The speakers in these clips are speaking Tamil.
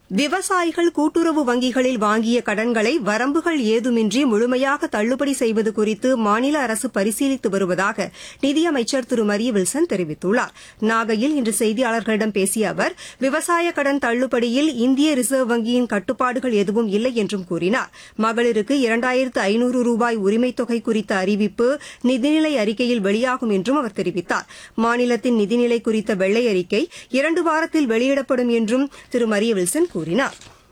விவசாயிகள் கூட்டுறவு வங்கிகளில் வாங்கிய கடன்களை வரம்புகள் ஏதுமின்றி முழுமையாக தள்ளுபடி செய்வது குறித்து மாநில அரசு பரிசீலித்து வருவதாக நிதியமைச்சர் திரு மரிய வில்சன் தெரிவித்துள்ளார் நாகையில் இன்று செய்தியாளர்களிடம் பேசிய அவர் விவசாய கடன் தள்ளுபடியில் இந்திய ரிசர்வ் வங்கியின் கட்டுப்பாடுகள் எதுவும் இல்லை என்றும் கூறினார் மகளிருக்கு இரண்டாயிரத்து ஐநூறு ரூபாய் உரிமைத் தொகை குறித்த அறிவிப்பு நிதிநிலை அறிக்கையில் வெளியாகும் என்றும் அவர் தெரிவித்தார் மாநிலத்தின் நிதிநிலை குறித்த வெள்ளை அறிக்கை இரண்டு வாரத்தில் வெளியிடப்படும் என்றும் திரு மரிய வில்சன் கூறினார்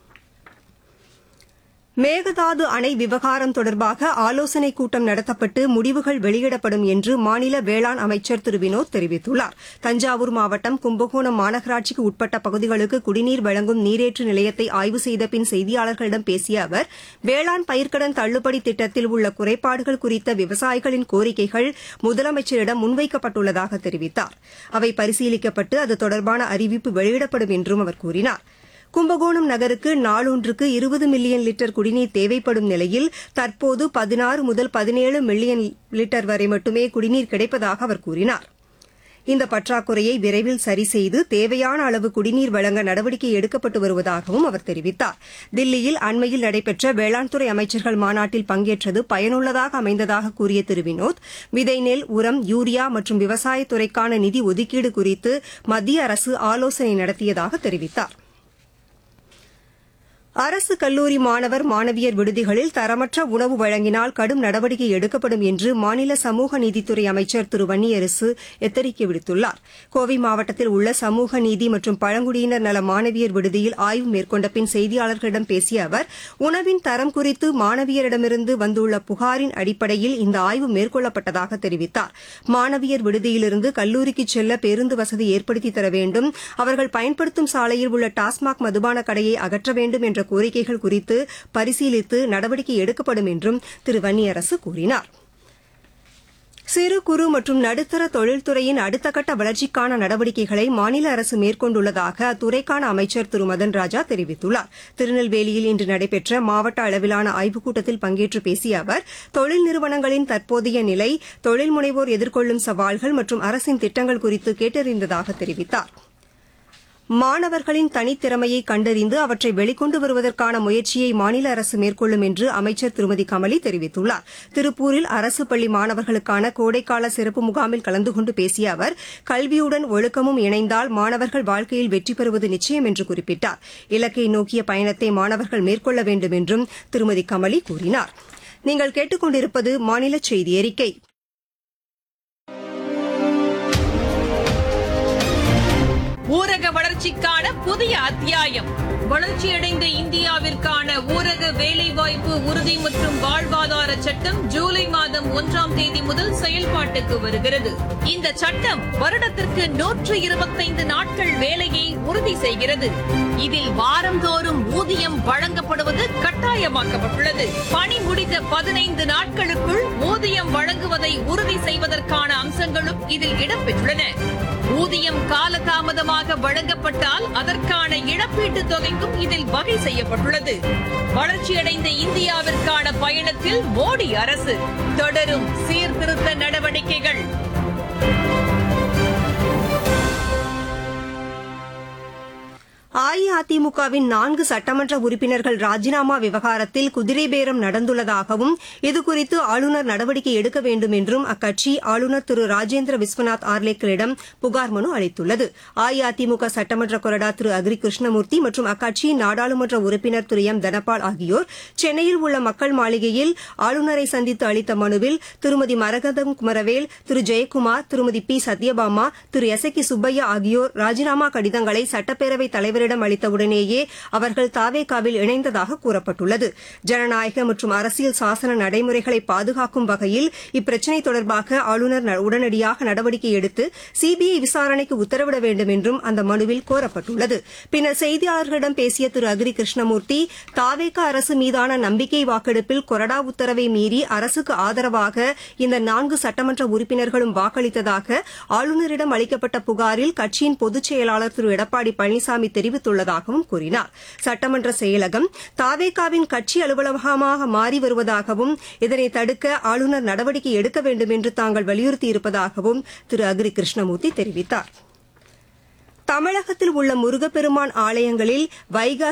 மேகதாது அணை விவகாரம் தொடர்பாக ஆலோசனைக் கூட்டம் நடத்தப்பட்டு முடிவுகள் வெளியிடப்படும் என்று மாநில வேளாண் அமைச்சர் திரு வினோத் தெரிவித்துள்ளார் தஞ்சாவூர் மாவட்டம் கும்பகோணம் மாநகராட்சிக்கு உட்பட்ட பகுதிகளுக்கு குடிநீர் வழங்கும் நீரேற்று நிலையத்தை ஆய்வு செய்த பின் செய்தியாளர்களிடம் பேசிய அவர் வேளாண் பயிர்க்கடன் தள்ளுபடி திட்டத்தில் உள்ள குறைபாடுகள் குறித்த விவசாயிகளின் கோரிக்கைகள் முதலமைச்சரிடம் முன்வைக்கப்பட்டுள்ளதாக தெரிவித்தார் அவை பரிசீலிக்கப்பட்டு அது தொடர்பான அறிவிப்பு வெளியிடப்படும் என்றும் அவர் கூறினார் கும்பகோணம் நகருக்கு நாளொன்றுக்கு இருபது மில்லியன் லிட்டர் குடிநீர் தேவைப்படும் நிலையில் தற்போது பதினாறு முதல் பதினேழு மில்லியன் லிட்டர் வரை மட்டுமே குடிநீர் கிடைப்பதாக அவர் கூறினார் இந்த பற்றாக்குறையை விரைவில் சரி செய்து தேவையான அளவு குடிநீர் வழங்க நடவடிக்கை எடுக்கப்பட்டு வருவதாகவும் அவர் தெரிவித்தார் தில்லியில் அண்மையில் நடைபெற்ற வேளாண் துறை அமைச்சர்கள் மாநாட்டில் பங்கேற்றது பயனுள்ளதாக அமைந்ததாக கூறிய திரு வினோத் விதை நெல் உரம் யூரியா மற்றும் விவசாயத்துறைக்கான நிதி ஒதுக்கீடு குறித்து மத்திய அரசு ஆலோசனை நடத்தியதாக தெரிவித்தாா் அரசு கல்லூரி மாணவர் மாணவியர் விடுதிகளில் தரமற்ற உணவு வழங்கினால் கடும் நடவடிக்கை எடுக்கப்படும் என்று மாநில சமூக நீதித்துறை அமைச்சர் திரு வன்னியரசு எச்சரிக்கை விடுத்துள்ளார் கோவை மாவட்டத்தில் உள்ள சமூக நீதி மற்றும் பழங்குடியினர் நல மாணவியர் விடுதியில் ஆய்வு மேற்கொண்ட பின் செய்தியாளர்களிடம் பேசிய அவர் உணவின் தரம் குறித்து மாணவியரிடமிருந்து வந்துள்ள புகாரின் அடிப்படையில் இந்த ஆய்வு மேற்கொள்ளப்பட்டதாக தெரிவித்தார் மாணவியர் விடுதியிலிருந்து கல்லூரிக்கு செல்ல பேருந்து வசதி ஏற்படுத்தி தர வேண்டும் அவர்கள் பயன்படுத்தும் சாலையில் உள்ள டாஸ்மாக் மதுபான கடையை அகற்ற வேண்டும் என்ற கோரிக்கைகள் குறித்து பரிசீலித்து நடவடிக்கை எடுக்கப்படும் என்றும் திரு வன்னியரசு கூறினார் சிறு குறு மற்றும் நடுத்தர தொழில்துறையின் அடுத்த கட்ட வளர்ச்சிக்கான நடவடிக்கைகளை மாநில அரசு மேற்கொண்டுள்ளதாக அத்துறைக்கான அமைச்சர் திரு மதன் ராஜா தெரிவித்துள்ளார் திருநெல்வேலியில் இன்று நடைபெற்ற மாவட்ட அளவிலான ஆய்வுக் கூட்டத்தில் பங்கேற்று பேசிய அவர் தொழில் நிறுவனங்களின் தற்போதைய நிலை தொழில் முனைவோர் எதிர்கொள்ளும் சவால்கள் மற்றும் அரசின் திட்டங்கள் குறித்து கேட்டறிந்ததாக தெரிவித்தாா் மாணவர்களின் தனித்திறமையை கண்டறிந்து அவற்றை வெளிக்கொண்டு வருவதற்கான முயற்சியை மாநில அரசு மேற்கொள்ளும் என்று அமைச்சர் திருமதி கமலி தெரிவித்துள்ளார் திருப்பூரில் அரசு பள்ளி மாணவர்களுக்கான கோடைக்கால சிறப்பு முகாமில் கலந்து கொண்டு பேசிய அவர் கல்வியுடன் ஒழுக்கமும் இணைந்தால் மாணவர்கள் வாழ்க்கையில் வெற்றி பெறுவது நிச்சயம் என்று குறிப்பிட்டார் இலக்கை நோக்கிய பயணத்தை மாணவர்கள் மேற்கொள்ள வேண்டும் என்றும் திருமதி கமலி கூறினார் நீங்கள் கேட்டுக் கொண்டிருப்பது மாநில செய்தி அறிக்கை ஊரக வளர்ச்சிக்கான புதிய அத்தியாயம் வளர்ச்சியடைந்த இந்தியாவிற்கான ஊரக வேலைவாய்ப்பு உறுதி மற்றும் வாழ்வாதார சட்டம் ஜூலை மாதம் ஒன்றாம் தேதி முதல் செயல்பாட்டுக்கு வருகிறது இந்த சட்டம் வருடத்திற்கு நூற்று இருபத்தைந்து நாட்கள் வேலையை உறுதி செய்கிறது இதில் வாரந்தோறும் ஊதியம் வழங்கப்படுவது கட்டாயமாக்கப்பட்டுள்ளது பணி முடிந்த பதினைந்து நாட்களுக்குள் ஊதியம் வழங்குவதை உறுதி செய்வதற்கான அம்சங்களும் இதில் இடம்பெற்றுள்ளன ஊதியம் காலதாமதமாக வழங்கப்பட்டால் அதற்கான இழப்பீட்டுத் தொகைக்கும் இதில் வகை செய்யப்பட்டுள்ளது வளர்ச்சியடைந்த இந்தியாவிற்கான பயணத்தில் மோடி அரசு தொடரும் சீர்திருத்த நடவடிக்கைகள் அஇஅதிமுகவின் நான்கு சட்டமன்ற உறுப்பினர்கள் ராஜினாமா விவகாரத்தில் குதிரை பேரம் நடந்துள்ளதாகவும் இதுகுறித்து ஆளுநர் நடவடிக்கை எடுக்க வேண்டும் என்றும் அக்கட்சி ஆளுநர் திரு ராஜேந்திர விஸ்வநாத் ஆர்லேக்கரிடம் புகார் மனு அளித்துள்ளது அஇஅதிமுக சட்டமன்ற கொறடா திரு அக்ரி கிருஷ்ணமூர்த்தி மற்றும் அக்கட்சியின் நாடாளுமன்ற உறுப்பினர் திரு எம் தனபால் ஆகியோர் சென்னையில் உள்ள மக்கள் மாளிகையில் ஆளுநரை சந்தித்து அளித்த மனுவில் திருமதி மரகதம் குமரவேல் திரு ஜெயக்குமார் திருமதி பி சத்யபாமா திரு எஸ் கி சுப்பையா ஆகியோர் ராஜினாமா கடிதங்களை சட்டப்பேரவைத் தலைவர் தலைவரிடம் அளித்தவுடனேயே அவர்கள் தாவேகாவில் இணைந்ததாக கூறப்பட்டுள்ளது ஜனநாயக மற்றும் அரசியல் சாசன நடைமுறைகளை பாதுகாக்கும் வகையில் இப்பிரச்சினை தொடர்பாக ஆளுநர் உடனடியாக நடவடிக்கை எடுத்து சிபிஐ விசாரணைக்கு உத்தரவிட வேண்டும் என்றும் அந்த மனுவில் கோரப்பட்டுள்ளது பின்னர் செய்தியாளர்களிடம் பேசிய திரு அக்ரி கிருஷ்ணமூர்த்தி தாவேகா அரசு மீதான நம்பிக்கை வாக்கெடுப்பில் கொறடா உத்தரவை மீறி அரசுக்கு ஆதரவாக இந்த நான்கு சட்டமன்ற உறுப்பினர்களும் வாக்களித்ததாக ஆளுநரிடம் அளிக்கப்பட்ட புகாரில் கட்சியின் பொதுச் செயலாளர் திரு எடப்பாடி பழனிசாமி தெரிவித்துள்ளதாகவும் கூறினார் சட்டமன்ற செயலகம் தாவேகாவின் கட்சி அலுவலகமாக மாறி வருவதாகவும் இதனை தடுக்க ஆளுநர் நடவடிக்கை எடுக்க வேண்டும் என்று தாங்கள் வலியுறுத்தியிருப்பதாகவும் திரு அக்ரி கிருஷ்ணமூர்த்தி தெரிவித்தார் தமிழகத்தில் உள்ள முருகப்பெருமான் ஆலயங்களில் வைகாசி